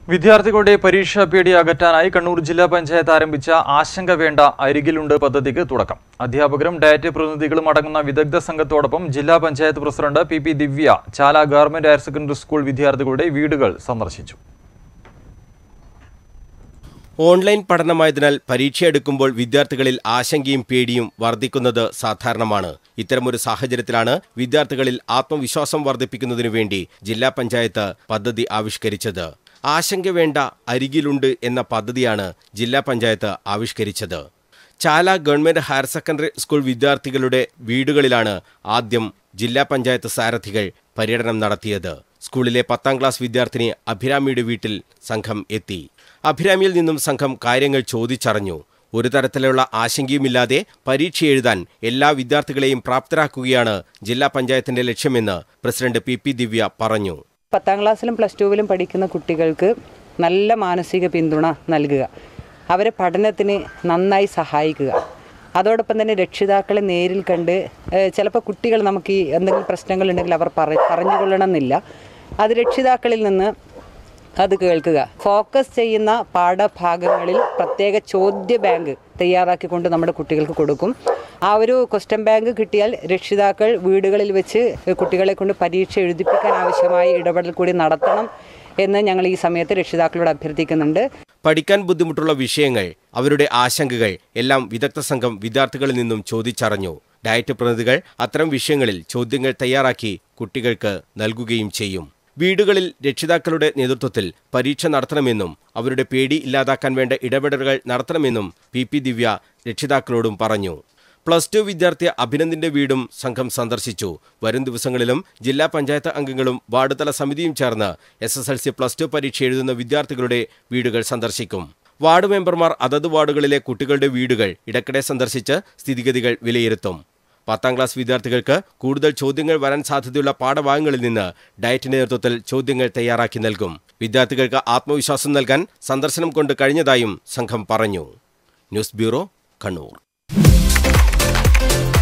വിദ്യാർത്ഥികളുടെ പരീക്ഷാ പേടി അകറ്റാനായി കണ്ണൂർ ജില്ലാ പഞ്ചായത്ത് ആരംഭിച്ച ആശങ്ക വേണ്ട അരികിലുണ്ട് പദ്ധതിക്ക് തുടക്കം അധ്യാപകരും ഡയറ്റ് പ്രതിനിധികളും അടങ്ങുന്ന വിദഗ്ധ സംഘത്തോടൊപ്പം ജില്ലാ panchayat president P P Divya Chala government higher secondary school വിദ്യാർത്ഥികളുടെ വീടുകൾ സന്ദർശിച്ചു ഓൺലൈൻ പഠനമായതിനാൽ പരീക്ഷയെടുക്കുമ്പോൾ വിദ്യാർത്ഥികളിൽ ആശങ്കയും പേടിയും വർദ്ധിക്കുന്നത് സാധാരണമാണ് ഇത്തരമൊരു സാഹചര്യത്തിലാണ് വിദ്യാർത്ഥികളിൽ ആത്മവിശ്വാസം വർദ്ധിപ്പിക്കുന്നതിനു വേണ്ടി ജില്ലാ പഞ്ചായത്ത് പദ്ധതി ആവിഷ്കരിച്ചത് ആശങ്ക വേണ്ട അരികിലുണ്ട് എന്ന പദ്ധതിയാണ് ജില്ലാ പഞ്ചായത്ത് ആവിഷ്കരിച്ചത് Chala government higher secondary school വിദ്യാർത്ഥികളുടെ വീടുകളിലാണ് ആദ്യം ജില്ലാ പഞ്ചായത്ത് സാരഥികൾ പര്യടനം നടത്തിയത് സ്കൂളിലെ പത്താം ക്ലാസ് വിദ്യാർത്ഥിനി അഭിരാമിയുടെ വീട്ടിൽ സംഘം എത്തി അഭിരാമിയിൽ നിന്നും സംഘം കാര്യങ്ങൾ ചോദിച്ചറിഞ്ഞു ഒരു തരത്തിലുള്ള ആശങ്കയുമില്ലാതെ പരീക്ഷ എഴുതാൻ എല്ലാ വിദ്യാർത്ഥികളെയും പ്രാപ്തരാക്കുകയാണ് ജില്ലാ പഞ്ചായത്തിന്റെ ലക്ഷ്യമെന്ന് പ്രസിഡന്റ് പി പി ദിവ്യ പറഞ്ഞു പത്താം ക്ലാസ്സിലും പ്ലസ് ടുവിലും പഠിക്കുന്ന കുട്ടികൾക്ക് നല്ല മാനസിക പിന്തുണ നൽകുക അവരെ പഠനത്തിന് നന്നായി സഹായിക്കുക അതോടൊപ്പം തന്നെ രക്ഷിതാക്കളെ നേരിൽ കണ്ട് ഏഹ്, ചിലപ്പോൾ കുട്ടികൾ നമുക്ക് ഈ എന്തെങ്കിലും പ്രശ്നങ്ങളുണ്ടെങ്കിൽ അവർ പറ പറഞ്ഞുകൊള്ളണമെന്നില്ല അത് രക്ഷിതാക്കളിൽ നിന്ന് അത് കേൾക്കുക ഫോക്കസ് ചെയ്യുന്ന പാഠഭാഗങ്ങളിൽ പ്രത്യേക ചോദ്യ ബാങ്ക് തയ്യാറാക്കിക്കൊണ്ട് നമ്മുടെ കുട്ടികൾക്ക് കൊടുക്കും ആ ഒരു ക്വസ്റ്റ്യൻ ബാങ്ക് കിട്ടിയാൽ രക്ഷിതാക്കൾ വീടുകളിൽ വെച്ച് കുട്ടികളെ കൊണ്ട് പരീക്ഷ എഴുതിപ്പിക്കാൻ ആവശ്യമായ ഇടപെടൽ കൂടി നടത്തണം എന്ന് ഞങ്ങൾ ഈ സമയത്ത് രക്ഷിതാക്കളോട് അഭ്യർത്ഥിക്കുന്നുണ്ട് പഠിക്കാൻ ബുദ്ധിമുട്ടുള്ള വിഷയങ്ങൾ അവരുടെ ആശങ്കകൾ എല്ലാം വിദഗ്ധ സംഘം വിദ്യാർത്ഥികളിൽ നിന്നും ചോദിച്ചറിഞ്ഞു ഡയറ്റ് പ്രതിനിധികൾ അത്തരം വിഷയങ്ങളിൽ ചോദ്യങ്ങൾ തയ്യാറാക്കി കുട്ടികൾക്ക് നൽകുകയും ചെയ്യും വീടുകളിൽ രക്ഷിതാക്കളുടെ നേതൃത്വത്തിൽ പരീക്ഷ നടത്തണമെന്നും അവരുടെ പേടി ഇല്ലാതാക്കാൻ വേണ്ട ഇടപെടലുകൾ നടത്തണമെന്നും പി പി ദിവ്യ രക്ഷിതാക്കളോടും പറഞ്ഞു പ്ലസ് ടു വിദ്യാർത്ഥി അഭിനന്ദിന്റെ വീടും സംഘം സന്ദർശിച്ചു വരും ദിവസങ്ങളിലും ജില്ലാ പഞ്ചായത്ത് അംഗങ്ങളും വാർഡ് തല സമിതിയും ചേർന്ന് S S L C plus two പരീക്ഷ എഴുതുന്ന വിദ്യാർത്ഥികളുടെ വീടുകൾ സന്ദർശിക്കും വാർഡ് മെമ്പർമാർ അതത് വാർഡുകളിലെ കുട്ടികളുടെ വീടുകൾ ഇടയ്ക്കിടെ സന്ദർശിച്ച് സ്ഥിതിഗതികൾ വിലയിരുത്തും പത്താം ക്ലാസ് വിദ്യാർത്ഥികൾക്ക് കൂടുതൽ ചോദ്യങ്ങൾ വരാൻ സാധ്യതയുള്ള പാഠഭാഗങ്ങളിൽ നിന്ന് ഡയറ്റ് നേതൃത്വത്തിൽ ചോദ്യങ്ങൾ തയ്യാറാക്കി നൽകും വിദ്യാർത്ഥികൾക്ക് ആത്മവിശ്വാസം നൽകാൻ സന്ദർശനം കൊണ്ട് കഴിഞ്ഞതായും സംഘം പറഞ്ഞു ന്യൂസ് ബ്യൂറോ കണ്ണൂർ